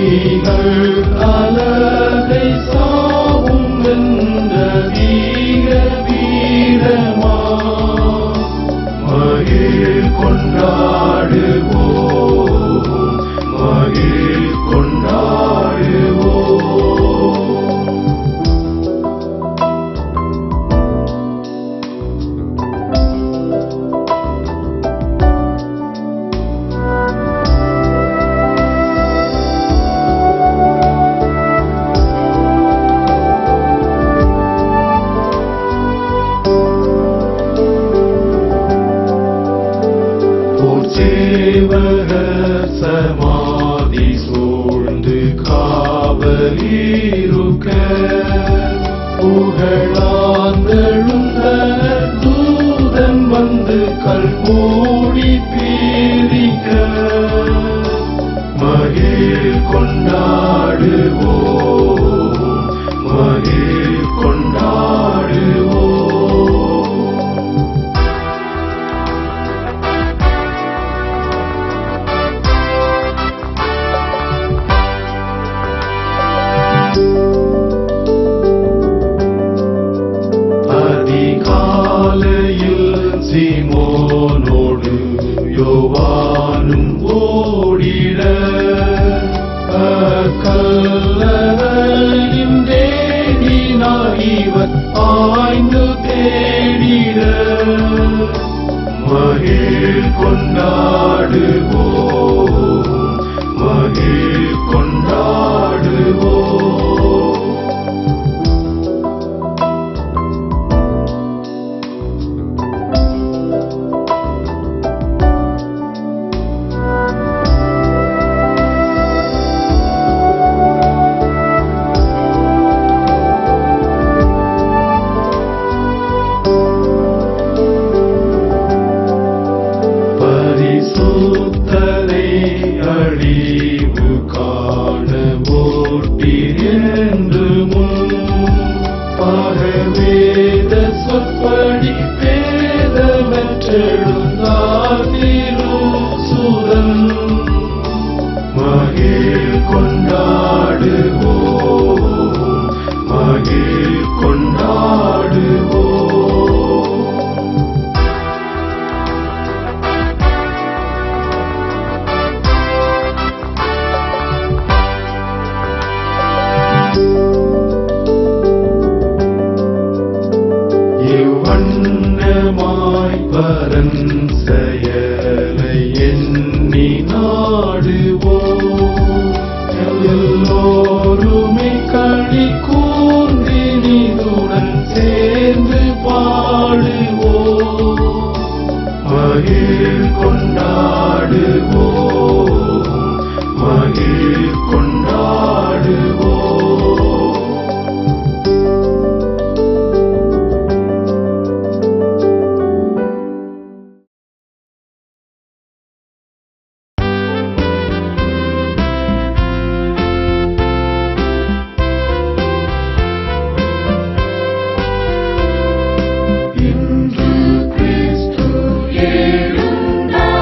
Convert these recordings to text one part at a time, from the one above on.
நீகள் அலகை சாவும் வென்ற வீர வீரமா மகிழ் கொண்டாடுவோம் மகிழ் கொண்டாடுவோம் போச்சேவகர் சமாதி சூழ்ந்து காவலிருக்க புகழாந்தழுந்த தூதன் வந்து கல் மூடி பீரிக்க மகிழ் கொண்டாடுவோம் மகிழ் கொண்டாடுவோம் அதிகாலையில் சீமோனோடு யோவானும் ஓடிட கல்லறையின் தேடினார் இவர் ஆய்ந்து தேடிட மகிழ் கொண்டாடுவோம் மகிழ் கொண்டாடுவோம் பரிசுத்தரை அழிவு காண ஓட்டீர் என்று முன் பகவேத சொற்படி பேதமற்றெழுந்தார் திருசூரன் மகிழ் கொண்டாடுவோம் மகிழ் கொண்டாடுவோம் இவ்வண்ணமாய் பரன் செயலை எண்ணி நாடுவோம் எல்லோருமே களி கூர்ந்தினிதுடன் சேர்ந்து பாடுவோம் மகிழ் கொண்டாடுவோம் மகிழ் கொண்டாடுவோம் இன்று கிறிஸ்து எழுந்தார்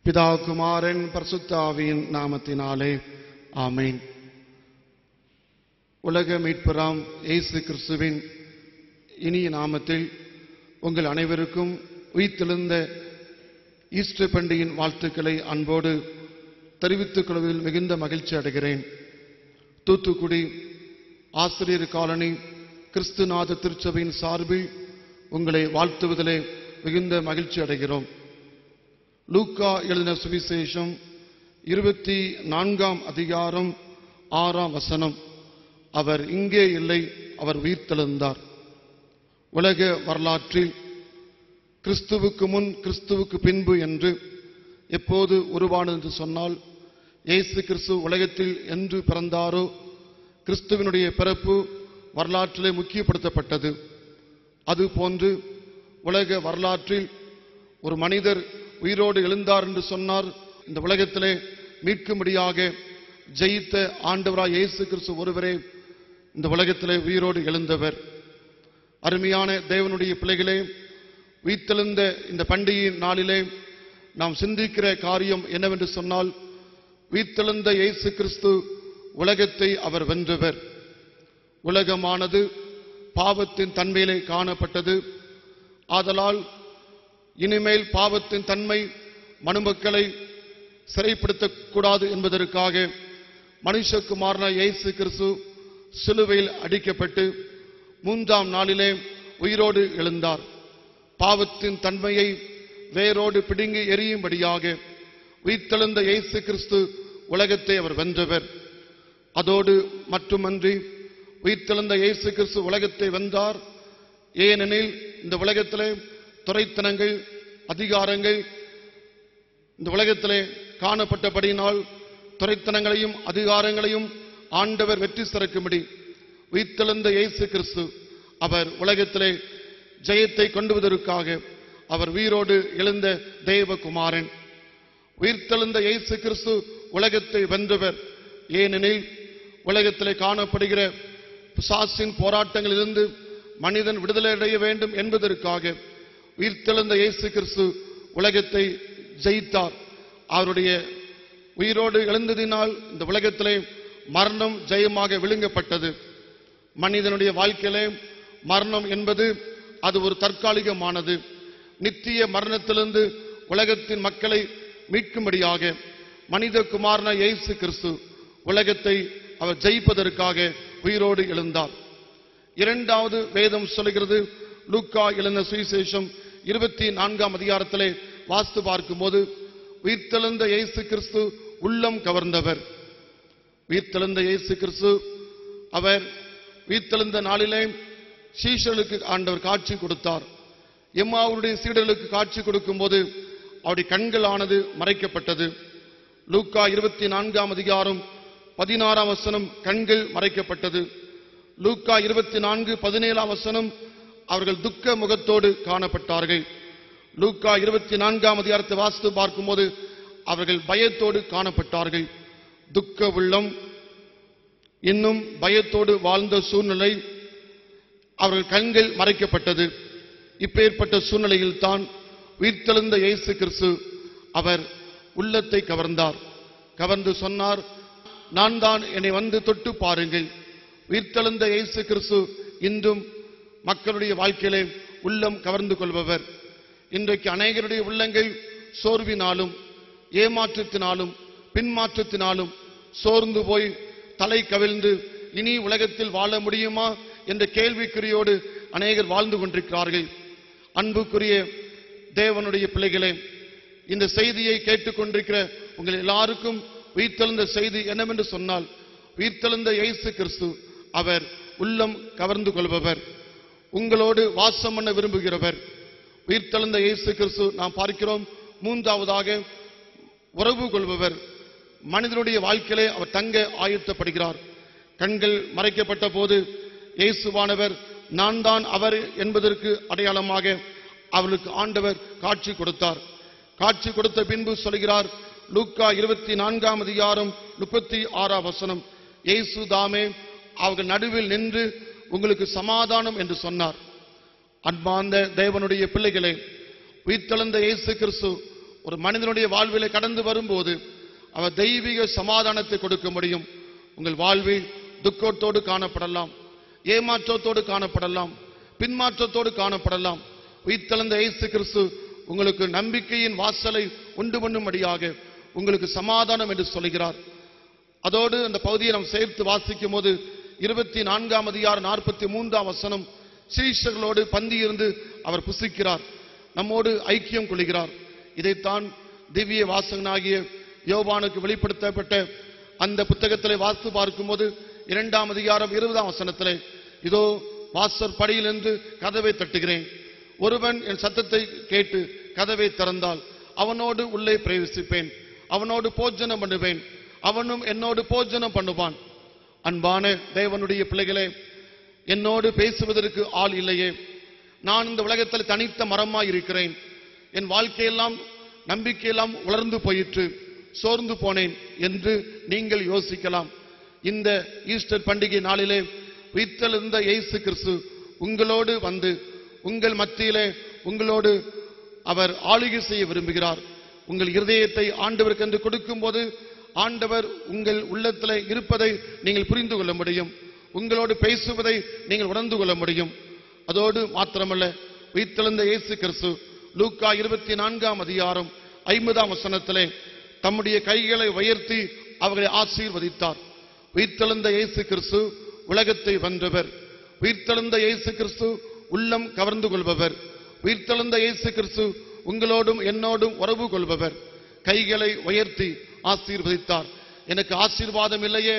பிதா குமாரன் பரிசுத்தாவியின் நாமத்தினாலே ஆமென் உலக மீட்பராம் இயேசு கிறிஸ்துவின் இனிய நாமத்தில் உங்கள் அனைவருக்கும் உயிர்த்தெழுந்த ஈஸ்டர் பண்டிகையின் வாழ்த்துக்களை அன்போடு தெரிவித்துக் கொள்வதில் மிகுந்த மகிழ்ச்சி அடைகிறேன் தூத்துக்குடி ஆசிரியர் காலனி கிறிஸ்துநாத திருச்சபையின் சார்பில் உங்களை வாழ்த்துவதிலே மிகுந்த மகிழ்ச்சி அடைகிறோம் லூக்கா எழுதின சுவிசேஷம் இருபத்தி நான்காம் அதிகாரம் ஆறாம் வசனம் அவர் இங்கே இல்லை அவர் உயிர்த்தெழுந்தார் உலக வரலாற்றில் கிறிஸ்துவுக்கு முன் கிறிஸ்துவுக்கு பின்பு என்று எப்போது உருவானது என்று சொன்னால் இயேசு கிறிஸ்து உலகத்தில் என்று பிறந்தாரோ கிறிஸ்துவினுடைய பிறப்பு வரலாற்றிலே முக்கியப்படுத்தப்பட்டது அதுபோன்று உலக வரலாற்றில் ஒரு மனிதர் உயிரோடு எழுந்தார் என்று சொன்னார் இந்த உலகத்திலே மீட்கும்படியாக ஜெயித்த ஆண்டவராய் இயேசு கிறிஸ்து ஒருவரே இந்த உலகத்திலே உயிரோடு எழுந்தவர் அருமையான தேவனுடைய பிள்ளைகளே உயிர்த்தெழுந்த இந்த பண்டிகையின் நாளிலே நாம் சிந்திக்கிற காரியம் என்னவென்று சொன்னால் உயிர்த்தெழுந்த இயேசு கிறிஸ்து உலகத்தை அவர் வென்றவர் உலகமானது பாவத்தின் தன்மையிலே காணப்பட்டது ஆதலால் இனிமேல் பாவத்தின் தன்மை மனுமக்களை சிறைப்படுத்தக்கூடாது என்பதற்காக மனுஷகுமாரன இயேசு கிறிஸ்து சிலுவையில் அடிக்கப்பட்டு மூன்றாம் நாளிலே உயிரோடு எழுந்தார் பாவத்தின் தன்மையை வேரோடு பிடுங்கி எரியும்படியாக உயிர்த்தெழுந்த இயேசு கிறிஸ்து உலகத்தை அவர் வென்றவர் அதோடு மட்டுமன்றி உயிர்த்தெழுந்த இயேசு கிறிஸ்து உலகத்தை வென்றார் ஏனெனில் இந்த உலகத்திலே துறைத்தனங்கள் அதிகாரங்கள் இந்த உலகத்திலே காணப்பட்டபடியினால் துறைத்தனங்களையும் அதிகாரங்களையும் ஆண்டவர் வெற்றி சிறக்கும்படி உயிர்த்தெழுந்த இயேசு கிறிஸ்து அவர் உலகத்திலே ஜெயத்தை கொண்டுவதற்காக அவர் உயிரோடு எழுந்த தேவகுமாரன் உயிர்த்தெழுந்த இயேசு கிறிஸ்து உலகத்தை வென்றவர் ஏனெனில் உலகத்திலே காணப்படுகிற பிசாசின் போராட்டங்களிலிருந்து மனிதன் விடுதலை அடைய வேண்டும் என்பதற்காக உயிர்த்தெழுந்த இயேசு கிறிஸ்து உலகத்தை ஜெயித்தார் அவருடைய உயிரோடு எழுந்ததினால் இந்த உலகத்திலே மரணம் ஜெயமாக விழுங்கப்பட்டது மனிதனுடைய வாழ்க்கையிலே மரணம் என்பது அது ஒரு தற்காலிகமானது நித்திய மரணத்திலிருந்து உலகத்தின் மக்களை மீட்கும்படியாக மனித குமாரன இயேசு கிறிஸ்து உலகத்தை அவர் ஜெயிப்பதற்காக உயிரோடு எழுந்தார் இரண்டாவது வேதம் சொல்கிறது லூக்கா எழுந்த சுவிசேஷம் இருபத்தி நான்காம் அதிகாரத்திலே வாஸ்து பார்க்கும்போது உயிர்த்தெழுந்த இயேசு கிறிஸ்து உள்ளம் கவர்ந்தவர் உயிர்த்தெழுந்த இயேசு கிறிஸ்து அவர் உயிர்த்தெழுந்த நாளிலே சீஷர்களுக்கு ஆண்டவர் காட்சி கொடுத்தார் எம்மாவுடைய சீடர்களுக்கு காட்சி கொடுக்கும்போது அவருடைய கண்களானது மறைக்கப்பட்டது லூக்கா இருபத்தி நான்காம் அதிகாரம் பதினாறாம் வசனம் கண்கள் மறைக்கப்பட்டது லூக்கா இருபத்தி நான்கு பதினேழாம் வசனம் அவர்கள் துக்க முகத்தோடு காணப்பட்டார்கள் லூக்கா இருபத்தி நான்காம் அதிகாரத்தை வாசித்து பார்க்கும்போது அவர்கள் பயத்தோடு காணப்பட்டார்கள் துக்க உள்ளம் இன்னும் பயத்தோடு வாழ்ந்த சூழ்நிலை அவர்கள் கண்கள் மறைக்கப்பட்டது இப்பேற்பட்ட சூழ்நிலையில் தான் உயிர்த்தெழுந்த இயேசு கிறிஸ்து அவர் உள்ளத்தை கவர்ந்தார் கவர்ந்து சொன்னார் நான் தான் என்னை வந்து தொட்டு பாருங்கள் உயிர்த்தெழுந்த இயேசு கிறிஸ்து இன்றும் மக்களுடைய வாழ்க்கையிலே உள்ளம் கவர்ந்து கொள்பவர் இன்றைக்கு அநேகருடைய உள்ளங்கள் சோர்வினாலும் ஏமாற்றத்தினாலும் பின்மாற்றத்தினாலும் சோர்ந்து போய் தலை கவிழ்ந்து இனி உலகத்தில் வாழ முடியுமா என்ற கேள்விக்குறியோடு அநேகர் வாழ்ந்து கொண்டிருக்கிறார்கள் அன்புக்குரிய தேவனுடைய பிள்ளைகளே இந்த செய்தியை கேட்டுக்கொண்டிருக்கிற உங்கள் எல்லாருக்கும் உயிர்த்தெழுந்த செய்தி என்னவென்று சொன்னால் உயிர்த்தெழுந்த இயேசு கிறிஸ்து அவர் உள்ளம் கவர்ந்து கொள்பவர் உங்களோடு வாசம் பண்ண விரும்புகிறவர் உயிர்த்தெழுந்த இயேசு கிறிஸ்து நாம் பார்க்கிறோம் மூன்றாவதாக உறவு கொள்பவர் மனிதனுடைய வாழ்க்கையிலே அவர் தங்க ஆயத்தப்படுகிறார் கண்கள் மறைக்கப்பட்ட போது இயேசுவானவர் நான் தான் அவர் என்பதற்கு அடையாளமாக அவர்களுக்கு ஆண்டவர் காட்சி கொடுத்தார் காட்சி கொடுத்த பின்பு சொல்கிறார் லூக்கா இருபத்தி நான்காம் அதிகாரம் முப்பத்தி ஆறாம் வசனம் இயேசு தாமே அவர்கள் நடுவில் நின்று உங்களுக்கு சமாதானம் என்று சொன்னார் அன்பார்ந்த தேவனுடைய பிள்ளைகளே உயிர்த்தெழுந்த இயேசு கிறிஸ்து ஒரு மனிதனுடைய வாழ்விலே கடந்து வரும்போது அவர் தெய்வீக சமாதானத்தை கொடுக்க முடியும் உங்கள் வாழ்வில் துக்கத்தோடு காணப்படலாம் ஏமாற்றத்தோடு காணப்படலாம் பின்மாற்றத்தோடு காணப்படலாம் உயிர்த்தெழுந்த இயேசு கிறிஸ்து உங்களுக்கு நம்பிக்கையின் வாசலை உண்டு பண்ணும்படியாக உங்களுக்கு சமாதானம் என்று சொல்கிறார் அதோடு அந்த பகுதியை நாம் சேர்த்து வாசிக்கும் போது இருபத்தி நான்காம் அதிகாரம் நாற்பத்தி மூன்றாம் வசனம் சீஷர்களோடு பந்தி இருந்து அவர் புசிக்கிறார் நம்மோடு ஐக்கியம் கொள்கிறார் இதைத்தான் திவ்ய வாசகனாகிய யோவானுக்கு வெளிப்படுத்தப்பட்ட அந்த புத்தகத்திலே வாசித்து பார்க்கும்போது இரண்டாம் அதிகாரம் இருபதாம் வசனத்திலே இதோ வாசற் படியிலிருந்து கதவை தட்டுகிறேன் ஒருவன் என் சத்தத்தை கேட்டு கதவை திறந்தால் அவனோடு உள்ளே பிரவேசிப்பேன் அவனோடு போஜனம் பண்ணுவேன் அவனும் என்னோடு போஜனம் பண்ணுவான் அன்பான தேவனுடைய பிள்ளைகளே என்னோடு பேசுவதற்கு ஆள் இல்லையே நான் இந்த உலகத்தில் தனித்த மரமாய் இருக்கிறேன் என் வாழ்க்கையெல்லாம் நம்பிக்கையெல்லாம் உலர்ந்து போயிற்று சோர்ந்து போனேன் என்று நீங்கள் யோசிக்கலாம் இந்த ஈஸ்டர் பண்டிகை நாளிலே உயிர்த்தெழுந்த இயேசு கிறிஸ்து உங்களோடு வந்து உங்கள் மத்தியிலே உங்களோடு அவர் ஆளுகை செய்ய விரும்புகிறார் உங்கள் இருதயத்தை ஆண்டவருக்கு என்று கொடுக்கும்போது ஆண்டவர் உங்கள் உள்ளத்தில் இருப்பதை நீங்கள் புரிந்து கொள்ள முடியும் உங்களோடு பேசுவதை நீங்கள் உணர்ந்து கொள்ள முடியும் அதோடு மாத்திரமல்ல உயிர்த்தெழுந்த இயேசு கிறிஸ்து லூக்கா இருபத்தி நான்காம் அதிகாரம் ஐம்பதாம் வசனத்திலே தம்முடைய கைகளை உயர்த்தி அவர்களை ஆசீர்வதித்தார் உயிர்த்தெழுந்த இயேசு கிறிஸ்து உலகத்தை வென்றவர் உயிர்த்தெழுந்த இயேசு கிறிஸ்து உள்ளம் கவர்ந்து கொள்பவர் உயிர்த்தெழுந்த இயேசு கிறிஸ்து உங்களோடும் என்னோடும் உறவு கொள்பவர் கைகளை உயர்த்தி ஆசீர்வதித்தார் எனக்கு ஆசீர்வாதம் இல்லையே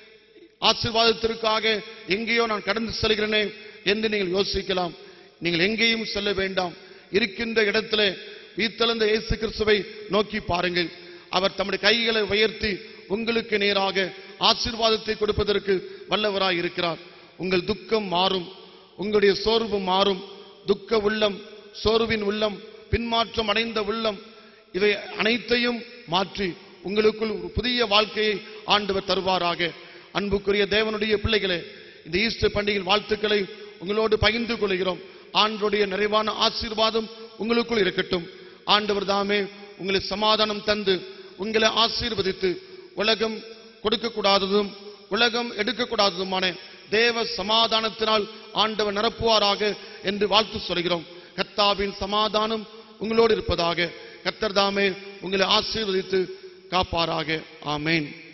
ஆசீர்வாதத்திற்காக எங்கேயோ நான் கடந்து செல்கிறேனே என்று நீங்கள் யோசிக்கலாம் நீங்கள் எங்கேயும் செல்ல வேண்டாம் இருக்கின்ற இடத்திலே வீத்தெழுந்த இயேசு கிறிஸ்துவை நோக்கி பாருங்கள் அவர் தம்முடைய கைகளை உயர்த்தி உங்களுக்கு நேராக ஆசீர்வாதத்தை கொடுப்பதற்கு வல்லவராய் இருக்கிறார் உங்கள் துக்கம் மாறும் உங்களுடைய சோர்வு மாறும் துக்க உள்ளம் சோர்வின் உள்ளம் பின்மாற்றம் அடைந்த உள்ளம் இவை அனைத்தையும் மாற்றி உங்களுக்குள் ஒரு புதிய வாழ்க்கையை ஆண்டவர் தருவாராக அன்புக்குரிய தேவனுடைய பிள்ளைகளே இந்த ஈஸ்டர் பண்டிகையின் வாழ்த்துக்களை உங்களோடு பகிர்ந்து கொள்கிறோம் ஆண்டவருடைய நிறைவான ஆசீர்வாதம் உங்களுக்குள் இருக்கட்டும் ஆண்டவர் தாமே உங்களை சமாதானம் தந்து உங்களை ஆசீர்வதித்து உலகம் கொடுக்கக்கூடாததும் உலகம் எடுக்கக்கூடாததுமான தேவ சமாதானத்தினால் ஆண்டவர் நிரப்புவாராக என்று வாழ்த்து சொல்கிறோம் கர்த்தாவின் சமாதானம் உங்களோடு இருப்பதாக கர்த்தர் தாமே உங்களை ஆசீர்வதித்து காப்பாராக ஆமேன்